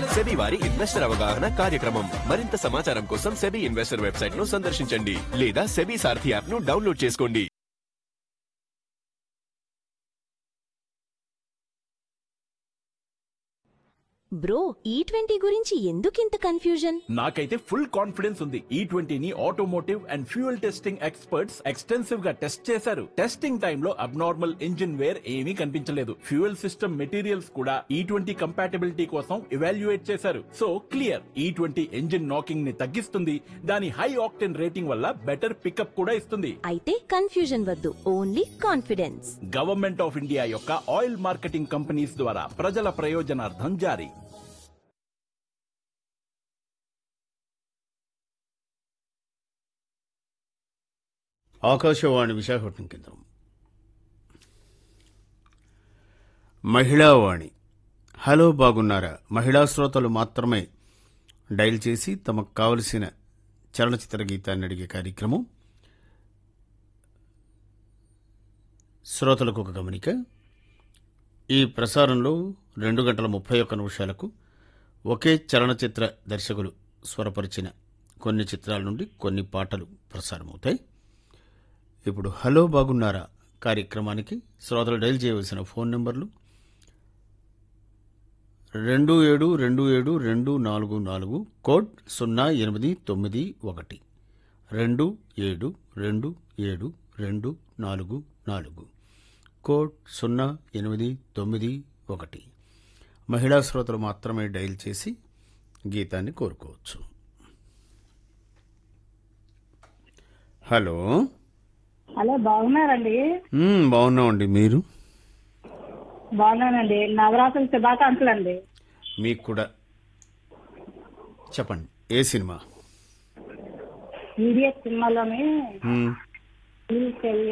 SEBI వారి investor అవగాహన కార్యక్రమం మరింత సమాచారం కోసం సెబీ ఇన్వెస్టర్ వెబ్సైట్ ను సందర్శించండి లేదా సెబీ సారథి యాప్ ను డౌన్లోడ్ చేసుకోండి బ్రో ఈ ట్వంటీ గురించి ఎందుకింత కన్ఫ్యూజన్ నాకైతే ఫుల్ కాన్ఫిడెన్స్ ఉంది ఈ ట్వంటీని automotive and fuel testing experts extensive గా టెస్ట్ చేశారు టెస్టింగ్ టైంలో అబ్నార్మల్ ఇంజిన్ వేర్ ఏమీ కనిపించలేదు ఫ్యూయల్ సిస్టమ్ మెటీరియల్స్ కూడా ఈ ట్వంటీ కంపాటబిలిటీ కోసం ఇవాల్యుయేట్ చేశారు so clear E twenty engine knocking ని తగ్గిస్తుంది దాని హై ఆక్టెన్ రేటింగ్ వల్ల బెటర్ పికప్ కూడా ఇస్తుంది అయితే కన్ఫ్యూజన్ వద్దు only confidence government of India యొక్క ఆయిల్ మార్కెటింగ్ కంపెనీస్ ద్వారా ప్రజల ప్రయోజనార్థం జారీ ఆకాశవాణి విశాఖపట్నం కేంద్రం మహిళావాణి హలో బాగున్నారా మహిళా శ్రోతలు మాత్రమే డైల్ చేసి తమకు కావలసిన చలనచిత్ర గీతాన్ని అడిగే కార్యక్రమం శ్రోతలకు ఒక గమనిక ఈ ప్రసారంలో రెండు గంటల ముప్పై ఒక్క నిమిషాలకు ఒకే చలనచిత్ర దర్శకులు స్వరపరిచిన కొన్ని చిత్రాల నుండి కొన్ని పాటలు ప్రసారమవుతాయి ఇప్పుడు హలో బాగున్నారా కార్యక్రమానికి శ్రోతలు డైల్ చేయవలసిన ఫోన్ నెంబర్లు రెండు ఏడు రెండు ఏడు రెండు నాలుగు నాలుగు కోడ్ సున్నా ఎనిమిది తొమ్మిది ఒకటి రెండు ఏడు రెండు ఏడు రెండు నాలుగు నాలుగు కోడ్ సున్నా ఎనిమిది తొమ్మిది ఒకటి మహిళా శ్రోతలు మాత్రమే డైల్ చేసి గీతాన్ని కోరుకోవచ్చు హలో హలో బాగున్నారండి మ్మ్, బాగున్నామండి మీరు బాగున్నానండి నవరాత్రుల శుభాకాంక్షలు అండి మీకు కూడా చెప్పండి ఏ సినిమా ఈడియట్ సినిమాలోని మ్మ్. ఈ చెయ్యి